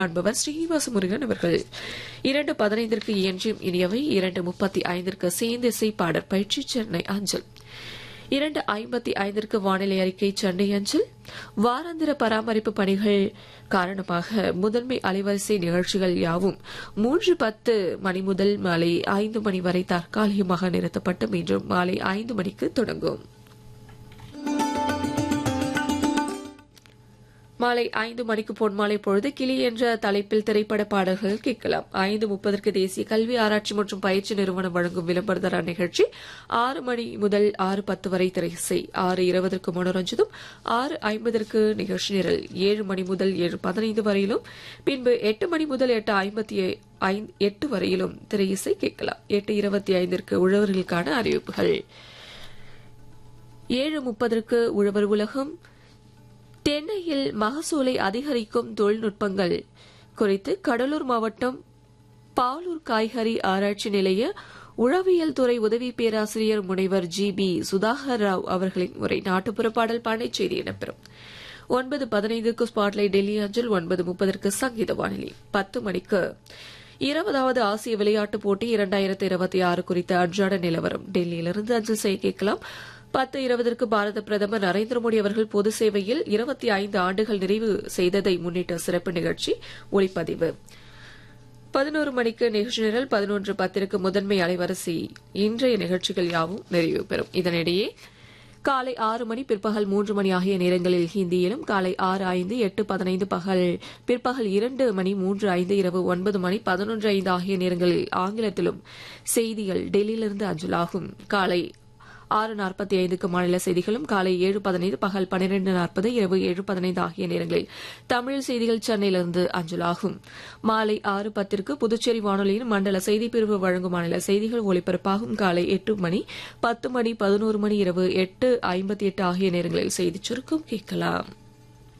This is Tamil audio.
காண்பவர் ஸ்ரீனிவாச முருகன் அவர்கள் இரண்டு பதினைந்திற்கு இயன்றும் இனியவை இரண்டு முப்பத்தி ஐந்திற்கு சேந்திசை பாடற் பயிற்சி சென்னை அஞ்சல் இரண்டு ஐம்பத்தி ஐந்திற்கு வானிலை அறிக்கை சென்னை அஞ்சல் வாராந்திர பராமரிப்பு பணிகள் காரணமாக முதன்மை அலைவரிசை நிகழ்ச்சிகள் யாவும் மூன்று பத்து மணி முதல் மாலை ஐந்து மணி வரை தற்காலிகமாக நிறுத்தப்பட்டு மீண்டும் மாலை ஐந்து மணிக்கு தொடங்கும் மாலை ஐந்து மணிக்கு பொன்மாலை பொழுது கிளி என்ற தலைப்பில் திரைப்பட பாடல்கள் கேட்கலாம் ஐந்து முப்பதற்கு தேசிய கல்வி ஆராய்ச்சி மற்றும் பயிற்சி நிறுவனம் வழங்கும் விளம்பரதர நிகழ்ச்சி ஆறு மணி முதல் ஆறு பத்து வரை திரைசை ஆறு இருபதற்கு மனோரஞ்சிதம் ஆறு ஐம்பதற்கு நிகழ்ச்சி நிரல் ஏழு மணி முதல் ஏழு பதினைந்து வரையிலும் பின்பு எட்டு மணி முதல் எட்டு ஐம்பத்தி எட்டு வரையிலும் திரையிசை கேட்கலாம் எட்டு இருபத்தி ஐந்திற்கு உழவர்களுக்கான அறிவிப்புகள் ஏழு முப்பதற்கு உழவர் உலகம் தென்னையில் மகசூலை அதிகரிக்கும் தொழில்நுட்பங்கள் குறித்து கடலூர் மாவட்டம் பாலூர் காய்கறி ஆராய்ச்சி நிலைய உழவியல் துறை உதவி பேராசிரியர் முனைவர் ஜி பி சுதாகர் ராவ் அவர்களின் உரை நாட்டுப்புற பாடல் பாண்டை செய்தி இடம்பெறும் ஒன்பது பதினைந்துக்கு ஸ்பாட்லைட் டெல்லி அஞ்சல் ஒன்பது முப்பதற்கு சங்கீத வானிலை பத்து மணிக்கு இருபதாவது ஆசிய விளையாட்டுப் போட்டி இரண்டாயிரத்தி இருபத்தி ஆறு குறித்த அன்றாட நிலவரம் டெல்லியிலிருந்து அஞ்சல் செய்ய கேட்கலாம் பத்து இருபதற்கு பாரத பிரதமர் நரேந்திர மோடி அவர்கள் பொது சேவையில் இருபத்தி ஐந்து ஆண்டுகள் நிறைவு செய்ததை முன்னிட்ட சிறப்பு நிகழ்ச்சி ஒளிப்பதிவு பதினோரு மணிக்கு நிகழ்ச்சி நிரல் பதினொன்று பத்திற்கு முதன்மை அலைவரிசை இன்றைய நிகழ்ச்சிகள் யாவும் நிறைவு பெறும் இதனிடையே காலை ஆறு மணி பிற்பகல் மூன்று மணி ஆகிய நேரங்களில் ஹிந்தியிலும் காலை ஆறு ஐந்து எட்டு பதினைந்து பகல் பிற்பகல் இரண்டு மணி மூன்று ஐந்து இரவு ஒன்பது மணி பதினொன்று ஐந்து ஆகிய நேரங்களில் ஆங்கிலத்திலும் செய்திகள் டெல்லியிலிருந்து அஞ்சலாகும் காலை ஆறு நாற்பத்தி ஐந்துக்கு மாநில செய்திகளும் காலை ஏழு பதினைந்து பகல் பன்னிரண்டு நாற்பது இரவு ஏழு பதினைந்து ஆகிய நேரங்களில் தமிழ் செய்திகள் சென்னையிலிருந்து அஞ்சலாகும் மாலை ஆறு பத்திற்கு புதுச்சேரி வானொலியின் மண்டல செய்திப்பிரிவு வழங்கும் மாநில செய்திகள் ஒலிபரப்பாகும் காலை எட்டு மணி பத்து மணி பதினோரு மணி இரவு எட்டு ஐம்பத்தி எட்டு ஆகிய நேரங்களில் செய்திச் சுருக்கம் கேட்கலாம்